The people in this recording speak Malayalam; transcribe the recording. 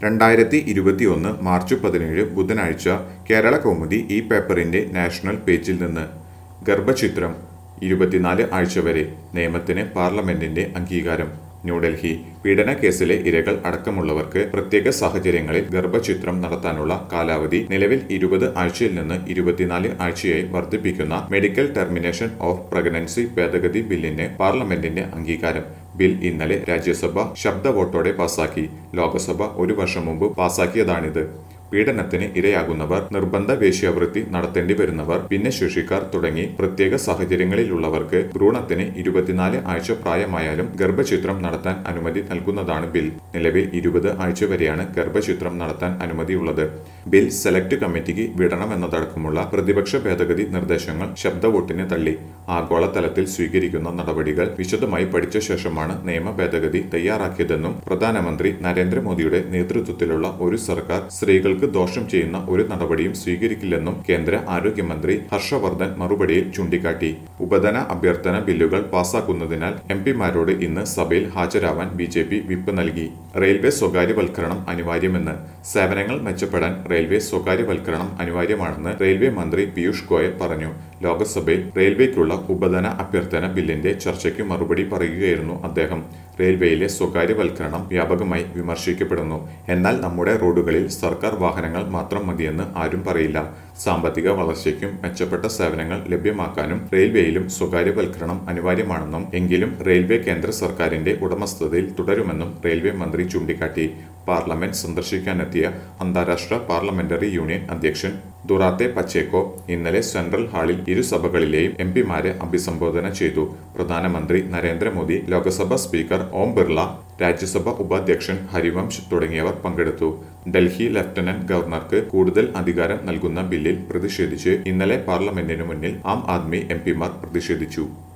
രണ്ടായിരത്തി ഇരുപത്തിയൊന്ന് മാർച്ച് പതിനേഴ് ബുധനാഴ്ച കേരള കൗമുദി ഈ പേപ്പറിന്റെ നാഷണൽ പേജിൽ നിന്ന് ഗർഭചിത്രം ഇരുപത്തിനാല് ആഴ്ച വരെ നിയമത്തിന് പാർലമെന്റിന്റെ അംഗീകാരം ന്യൂഡൽഹി പീഡന കേസിലെ ഇരകൾ അടക്കമുള്ളവർക്ക് പ്രത്യേക സാഹചര്യങ്ങളിൽ ഗർഭചിത്രം നടത്താനുള്ള കാലാവധി നിലവിൽ ഇരുപത് ആഴ്ചയിൽ നിന്ന് ഇരുപത്തിനാല് ആഴ്ചയായി വർദ്ധിപ്പിക്കുന്ന മെഡിക്കൽ ടെർമിനേഷൻ ഓഫ് പ്രഗ്നൻസി ഭേദഗതി ബില്ലിന് പാർലമെന്റിന്റെ അംഗീകാരം ബിൽ ഇന്നലെ രാജ്യസഭ ശബ്ദ വോട്ടോടെ പാസാക്കി ലോക്സഭ ഒരു വർഷം മുമ്പ് പാസാക്കിയതാണിത് പീഡനത്തിന് ഇരയാകുന്നവർ നിർബന്ധ വേശ്യാവൃത്തി നടത്തേണ്ടി വരുന്നവർ ഭിന്നശേഷിക്കാർ തുടങ്ങി പ്രത്യേക സാഹചര്യങ്ങളിലുള്ളവർക്ക് ഭ്രൂണത്തിന് ഇരുപത്തിനാല് ആഴ്ച പ്രായമായാലും ഗർഭചിത്രം നടത്താൻ അനുമതി നൽകുന്നതാണ് ബിൽ നിലവിൽ ഇരുപത് ആഴ്ച വരെയാണ് ഗർഭചിത്രം നടത്താൻ അനുമതിയുള്ളത് ബിൽ സെലക്ട് കമ്മിറ്റിക്ക് വിടണമെന്നതടക്കമുള്ള പ്രതിപക്ഷ ഭേദഗതി നിർദ്ദേശങ്ങൾ ശബ്ദ വോട്ടിന് തള്ളി ആഗോളതലത്തിൽ സ്വീകരിക്കുന്ന നടപടികൾ വിശദമായി പഠിച്ച ശേഷമാണ് നിയമ ഭേദഗതി തയ്യാറാക്കിയതെന്നും പ്രധാനമന്ത്രി നരേന്ദ്രമോദിയുടെ നേതൃത്വത്തിലുള്ള ഒരു സർക്കാർ സ്ത്രീകൾക്ക് ദോഷം ചെയ്യുന്ന ഒരു നടപടിയും സ്വീകരിക്കില്ലെന്നും കേന്ദ്ര ആരോഗ്യമന്ത്രി ഹർഷവർദ്ധൻ മറുപടിയിൽ ചൂണ്ടിക്കാട്ടി ഉപധന അഭ്യർത്ഥന ബില്ലുകൾ പാസാക്കുന്നതിനാൽ എം പിമാരോട് ഇന്ന് സഭയിൽ ഹാജരാവാൻ ബി ജെ പി വിപ്പ് നൽകി റെയിൽവേ സ്വകാര്യവൽക്കരണം അനിവാര്യമെന്ന് സേവനങ്ങൾ മെച്ചപ്പെടാൻ റെയിൽവേ സ്വകാര്യവൽക്കരണം അനിവാര്യമാണെന്ന് റെയിൽവേ മന്ത്രി പീയൂഷ് ഗോയൽ പറഞ്ഞു ലോക്സഭയിൽ റെയിൽവേക്കുള്ള ഉപധന അഭ്യർത്ഥന ബില്ലിന്റെ ചർച്ചയ്ക്ക് മറുപടി പറയുകയായിരുന്നു അദ്ദേഹം റെയിൽവേയിലെ സ്വകാര്യവൽക്കരണം വ്യാപകമായി വിമർശിക്കപ്പെടുന്നു എന്നാൽ നമ്മുടെ റോഡുകളിൽ സർക്കാർ വാഹനങ്ങൾ മാത്രം മതിയെന്ന് ആരും പറയില്ല സാമ്പത്തിക വളർച്ചയ്ക്കും മെച്ചപ്പെട്ട സേവനങ്ങൾ ലഭ്യമാക്കാനും റെയിൽവേയിലും സ്വകാര്യവൽക്കരണം അനിവാര്യമാണെന്നും എങ്കിലും റെയിൽവേ കേന്ദ്ര സർക്കാരിന്റെ ഉടമസ്ഥതയിൽ തുടരുമെന്നും റെയിൽവേ മന്ത്രി ചൂണ്ടിക്കാട്ടി പാർലമെന്റ് സന്ദർശിക്കാനെത്തിയ അന്താരാഷ്ട്ര പാർലമെന്ററി യൂണിയൻ അധ്യക്ഷൻ ദുറാത്തെ പച്ചേക്കോ ഇന്നലെ സെൻട്രൽ ഹാളിൽ ഇരു സഭകളിലെയും എം പിമാരെ അഭിസംബോധന ചെയ്തു പ്രധാനമന്ത്രി നരേന്ദ്രമോദി ലോക്സഭ സ്പീക്കർ ഓം ബിർള രാജ്യസഭ ഉപാധ്യക്ഷൻ ഹരിവംശ് തുടങ്ങിയവർ പങ്കെടുത്തു ഡൽഹി ലഫ്റ്റനന്റ് ഗവർണർക്ക് കൂടുതൽ അധികാരം നൽകുന്ന ബില്ലിൽ പ്രതിഷേധിച്ച് ഇന്നലെ പാർലമെന്റിനു മുന്നിൽ ആം ആദ്മി എം പിമാർ പ്രതിഷേധിച്ചു